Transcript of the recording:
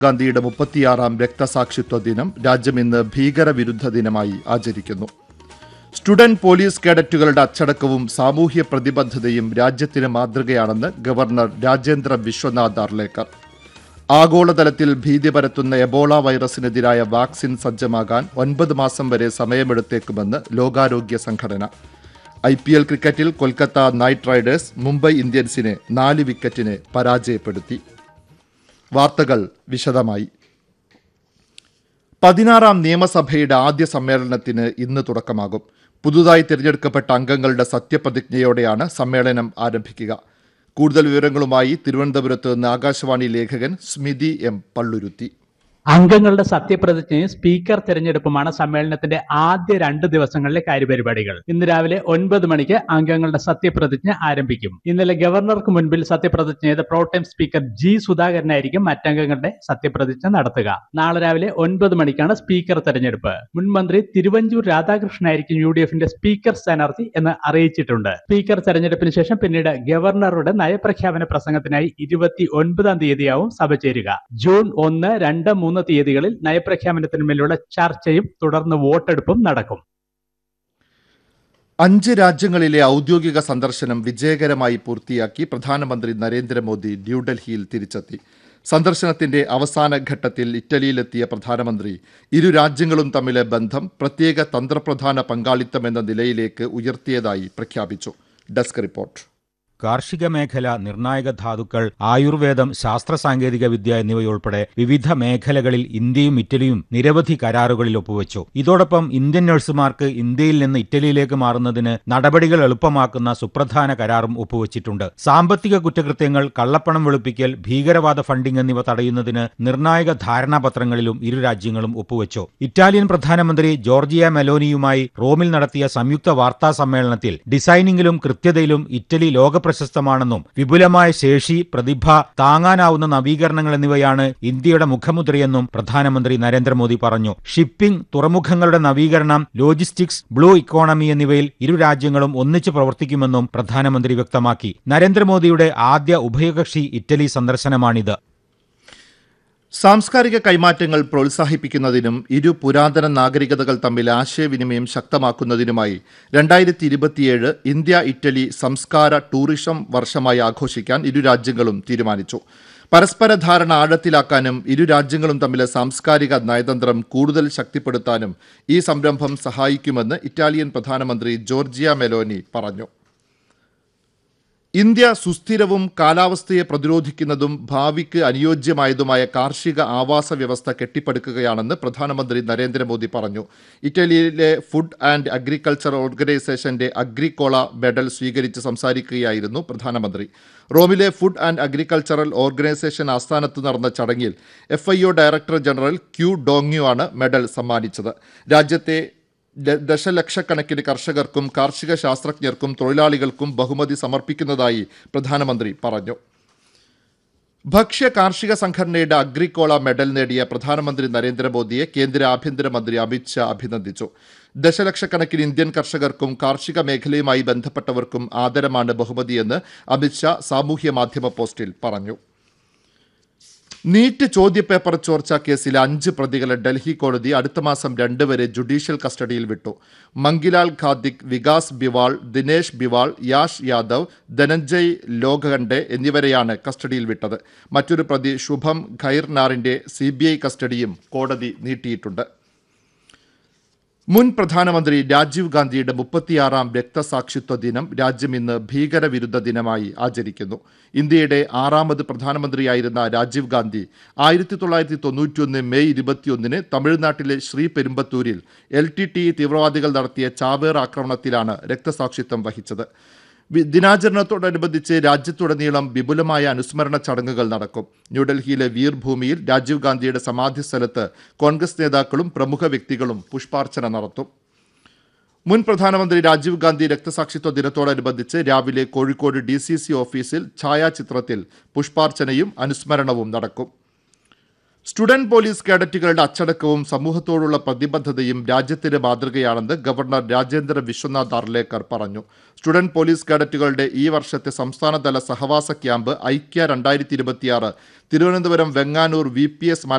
ഗാന്ധിയുടെ മുപ്പത്തിയാറാം രക്തസാക്ഷിത്വ ദിനം രാജ്യം ഇന്ന് ഭീകരവിരുദ്ധ ദിനമായി ആചരിക്കുന്നു സ്റ്റുഡന്റ് പോലീസ് കേഡറ്റുകളുടെ അച്ചടക്കവും സാമൂഹ്യ പ്രതിബദ്ധതയും രാജ്യത്തിന് മാതൃകയാണെന്ന് ഗവർണർ രാജേന്ദ്ര വിശ്വനാഥ് അർലേക്കർ ആഗോളതലത്തിൽ ഭീതി പരത്തുന്ന എബോള വൈറസിനെതിരായ വാക്സിൻ സജ്ജമാകാൻ ഒൻപത് മാസം വരെ സമയമെടുത്തേക്കുമെന്ന് ലോകാരോഗ്യ സംഘടന ഐ പി എൽ ക്രിക്കറ്റിൽ കൊൽക്കത്ത നൈറ്റ് റൈഡേഴ്സ് മുംബൈ ഇന്ത്യൻസിനെ നാല് വിക്കറ്റിന് പരാജയപ്പെടുത്തി വാർത്തകൾ വിശദമായി പതിനാറാം നിയമസഭയുടെ ആദ്യ സമ്മേളനത്തിന് ഇന്ന് തുടക്കമാകും പുതുതായി തിരഞ്ഞെടുക്കപ്പെട്ട അംഗങ്ങളുടെ സത്യപ്രതിജ്ഞയോടെയാണ് സമ്മേളനം ആരംഭിക്കുക കൂടുതൽ വിവരങ്ങളുമായി തിരുവനന്തപുരത്ത് നിന്ന് ആകാശവാണി ലേഖകൻ സ്മിതി എം പള്ളുരുത്തി അംഗങ്ങളുടെ സത്യപ്രതിജ്ഞയും സ്പീക്കർ തെരഞ്ഞെടുപ്പുമാണ് സമ്മേളനത്തിന്റെ ആദ്യ രണ്ട് ദിവസങ്ങളിലെ കാര്യപരിപാടികൾ ഇന്ന് രാവിലെ ഒൻപത് മണിക്ക് അംഗങ്ങളുടെ സത്യപ്രതിജ്ഞ ആരംഭിക്കും ഇന്നലെ ഗവർണർക്ക് മുൻപിൽ സത്യപ്രതിജ്ഞ ചെയ്ത പ്രോട്ടൈം സ്പീക്കർ ജി സുധാകരനായിരിക്കും മറ്റംഗങ്ങളുടെ സത്യപ്രതിജ്ഞ നടത്തുക നാളെ രാവിലെ ഒൻപത് മണിക്കാണ് സ്പീക്കർ തെരഞ്ഞെടുപ്പ് മുൻ മന്ത്രി തിരുവഞ്ചൂർ രാധാകൃഷ്ണനായിരിക്കും യു ഡി എഫിന്റെ സ്പീക്കർ സ്ഥാനാർത്ഥി എന്ന് അറിയിച്ചിട്ടുണ്ട് സ്പീക്കർ തെരഞ്ഞെടുപ്പിന് ശേഷം പിന്നീട് ഗവർണറുടെ നയപ്രഖ്യാപന പ്രസംഗത്തിനായി ഇരുപത്തി ഒൻപതാം തീയതിയാവും സഭ ചേരുക ജൂൺ ഒന്ന് രണ്ട് മൂന്ന് തീയതികളിൽ നയപ്രഖ്യാപനത്തിന്മേലുള്ള ചർച്ചയും തുടർന്ന് വോട്ടെടുപ്പും നടക്കും അഞ്ച് രാജ്യങ്ങളിലെ ഔദ്യോഗിക സന്ദർശനം വിജയകരമായി പൂർത്തിയാക്കി പ്രധാനമന്ത്രി നരേന്ദ്രമോദി ന്യൂഡൽഹിയിൽ തിരിച്ചെത്തി സന്ദർശനത്തിന്റെ അവസാന ഘട്ടത്തിൽ ഇറ്റലിയിലെത്തിയ പ്രധാനമന്ത്രി ഇരു രാജ്യങ്ങളും തമ്മിലെ ബന്ധം പ്രത്യേക തന്ത്രപ്രധാന പങ്കാളിത്തം എന്ന നിലയിലേക്ക് ഉയർത്തിയതായി പ്രഖ്യാപിച്ചു ഡെസ്ക് റിപ്പോർട്ട് കാർഷിക മേഖല നിർണായക ധാതുക്കൾ ആയുർവേദം ശാസ്ത്ര സാങ്കേതിക വിദ്യ എന്നിവയുൾപ്പെടെ വിവിധ മേഖലകളിൽ ഇന്ത്യയും ഇറ്റലിയും നിരവധി കരാറുകളിൽ ഒപ്പുവെച്ചു ഇതോടൊപ്പം ഇന്ത്യൻ നഴ്സുമാർക്ക് ഇന്ത്യയിൽ നിന്ന് ഇറ്റലിയിലേക്ക് മാറുന്നതിന് നടപടികൾ എളുപ്പമാക്കുന്ന സുപ്രധാന കരാറും ഒപ്പുവെച്ചിട്ടുണ്ട് സാമ്പത്തിക കുറ്റകൃത്യങ്ങൾ കള്ളപ്പണം വെളുപ്പിക്കൽ ഭീകരവാദ ഫണ്ടിംഗ് എന്നിവ തടയുന്നതിന് നിർണായക ധാരണാപത്രങ്ങളിലും ഇരു രാജ്യങ്ങളും ഒപ്പുവെച്ചു ഇറ്റാലിയൻ പ്രധാനമന്ത്രി ജോർജിയ മെലോനിയുമായി റോമിൽ നടത്തിയ സംയുക്ത വാർത്താ സമ്മേളനത്തിൽ ഡിസൈനിങ്ങിലും കൃത്യതയിലും ഇറ്റലി ലോക പ്രശസ്തമാണെന്നും വിപുലമായ ശേഷി പ്രതിഭ താങ്ങാനാവുന്ന നവീകരണങ്ങൾ എന്നിവയാണ് ഇന്ത്യയുടെ മുഖമുദ്രയെന്നും പ്രധാനമന്ത്രി നരേന്ദ്രമോദി പറഞ്ഞു ഷിപ്പിംഗ് തുറമുഖങ്ങളുടെ നവീകരണം ലോജിസ്റ്റിക്സ് ബ്ലൂ ഇക്കോണമി എന്നിവയിൽ ഇരു രാജ്യങ്ങളും ഒന്നിച്ചു പ്രവർത്തിക്കുമെന്നും പ്രധാനമന്ത്രി വ്യക്തമാക്കി നരേന്ദ്രമോദിയുടെ ആദ്യ ഉഭയകക്ഷി ഇറ്റലി സന്ദർശനമാണിത് സാംസ്കാരിക കൈമാറ്റങ്ങൾ പ്രോത്സാഹിപ്പിക്കുന്നതിനും ഇരു പുരാതന നാഗരികതകൾ തമ്മിൽ ആശയവിനിമയം ശക്തമാക്കുന്നതിനുമായി രണ്ടായിരത്തി ഇരുപത്തിയേഴ് ഇന്ത്യ ഇറ്റലി സംസ്കാര ടൂറിസം വർഷമായി ആഘോഷിക്കാൻ ഇരു രാജ്യങ്ങളും തീരുമാനിച്ചു പരസ്പര ധാരണ ആഴത്തിലാക്കാനും ഇരു രാജ്യങ്ങളും തമ്മിലെ സാംസ്കാരിക നയതന്ത്രം കൂടുതൽ ശക്തിപ്പെടുത്താനും ഈ സംരംഭം സഹായിക്കുമെന്ന് ഇറ്റാലിയൻ പ്രധാനമന്ത്രി ജോർജിയ മെലോനി പറഞ്ഞു ഇന്ത്യ സുസ്ഥിരവും കാലാവസ്ഥയെ പ്രതിരോധിക്കുന്നതും ഭാവിക്ക് അനുയോജ്യമായതുമായ കാർഷിക ആവാസ വ്യവസ്ഥ കെട്ടിപ്പടുക്കുകയാണെന്ന് പ്രധാനമന്ത്രി നരേന്ദ്രമോദി പറഞ്ഞു ഇറ്റലിയിലെ ഫുഡ് ആൻഡ് അഗ്രികൾച്ചർ ഓർഗനൈസേഷന്റെ അഗ്രിക്കോള മെഡൽ സ്വീകരിച്ച് സംസാരിക്കുകയായിരുന്നു പ്രധാനമന്ത്രി റോമിലെ ഫുഡ് ആൻഡ് അഗ്രികൾച്ചറൽ ഓർഗനൈസേഷൻ ആസ്ഥാനത്ത് നടന്ന ചടങ്ങിൽ F director general Qu Dongyu ആണ് മെഡൽ സമ്മാനിച്ചത് രാജ്യത്തെ ദ- ദശലക്ഷക്കണക്കിന് കർഷകർക്കും കാർഷിക ശാസ്ത്രജ്ഞർക്കും തൊഴിലാളികൾക്കും ബഹുമതി സമർപ്പിക്കുന്നതായി പ്രധാനമന്ത്രി പറഞ്ഞു ഭക്ഷ്യ കാർഷിക സംഘടനയുടെ അഗ്രിക്കോള മെഡൽ നേടിയ പ്രധാനമന്ത്രി നരേന്ദ്രമോദിയെ കേന്ദ്ര ആഭ്യന്തരമന്ത്രി അമിത് ഷാ അഭിനന്ദിച്ചു ദശലക്ഷക്കണക്കിന് ഇന്ത്യൻ കർഷകർക്കും കാർഷിക മേഖലയുമായി ബന്ധപ്പെട്ടവർക്കും ആദരമാണ് ബഹുമതിയെന്ന് അമിത് ഷാ സാമൂഹ്യ മാധ്യമ പോസ്റ്റിൽ പറഞ്ഞു നീറ്റ് ചോദ്യപേപ്പർ ചോർച്ച കേസിലെ അഞ്ച് പ്രതികളെ ഡൽഹി കോടതി അടുത്ത മാസം രണ്ട് വരെ ജുഡീഷ്യൽ കസ്റ്റഡിയിൽ വിട്ടു മങ്കിലാൽ ഖാദിക് വികാസ് ബിവാൾ ദിനേശ് ബിവാൾ യാഷ് യാദവ് ധനഞ്ജയ് ലോകഖണ്ഡെ എന്നിവരെയാണ് കസ്റ്റഡിയിൽ വിട്ടത് മറ്റൊരു പ്രതി ശുഭം ഖൈർനാറിന്റെ സി കസ്റ്റഡിയും കോടതി നീട്ടിയിട്ടുണ്ട് മുൻ പ്രധാനമന്ത്രി രാജീവ് ഗാന്ധിയുടെ മുപ്പത്തിയാറാം രക്തസാക്ഷിത്വ ദിനം രാജ്യം ഇന്ന് ഭീകരവിരുദ്ധ ദിനമായി ആചരിക്കുന്നു ഇന്ത്യയുടെ ആറാമത് പ്രധാനമന്ത്രിയായിരുന്ന രാജീവ് ഗാന്ധി ആയിരത്തി തൊള്ളായിരത്തി തൊണ്ണൂറ്റിയൊന്ന് മെയ് ഇരുപത്തിയൊന്നിന് തമിഴ്നാട്ടിലെ ശ്രീ പെരുമ്പത്തൂരിൽ എൽ ടി ടി തീവ്രവാദികൾ നടത്തിയ ചാവേർ ആക്രമണത്തിലാണ് രക്തസാക്ഷിത്വം വഹിച്ചത് വി- ദിനാചരണത്തോടനുബന്ധിച്ച് രാജ്യത്തുടനീളം വിപുലമായ അനുസ്മരണ ചടങ്ങുകൾ നടക്കും ന്യൂഡൽഹിയിലെ വീർഭൂമിയിൽ രാജീവ് ഗാന്ധിയുടെ സമാധി സ്ഥലത്ത് കോൺഗ്രസ് നേതാക്കളും പ്രമുഖ വ്യക്തികളും പുഷ്പാർച്ചന നടത്തും മുൻ പ്രധാനമന്ത്രി രാജീവ് ഗാന്ധി രക്തസാക്ഷിത്വ ദിനത്തോടനുബന്ധിച്ച് രാവിലെ കോഴിക്കോട് ഡി സി സി ഓഫീസിൽ ഛായാചിത്രത്തിൽ പുഷ്പാർച്ചനയും അനുസ്മരണവും നടക്കും സ്റ്റുഡന്റ് പോലീസ് കേഡറ്റുകളുടെ അച്ചടക്കവും സമൂഹത്തോടുള്ള പ്രതിബദ്ധതയും രാജ്യത്തിന് മാതൃകയാണെന്ന് ഗവർണർ രാജേന്ദ്ര വിശ്വനാഥ് അർലേക്കർ പറഞ്ഞു സ്റ്റുഡന്റ് പോലീസ് കേഡറ്റുകളുടെ ഈ വർഷത്തെ സംസ്ഥാനതല സഹവാസ ക്യാമ്പ് ഐക്യ രണ്ടായിരത്തി ഇരുപത്തിയാറ് Thiruvananthapuram Venganoor V P S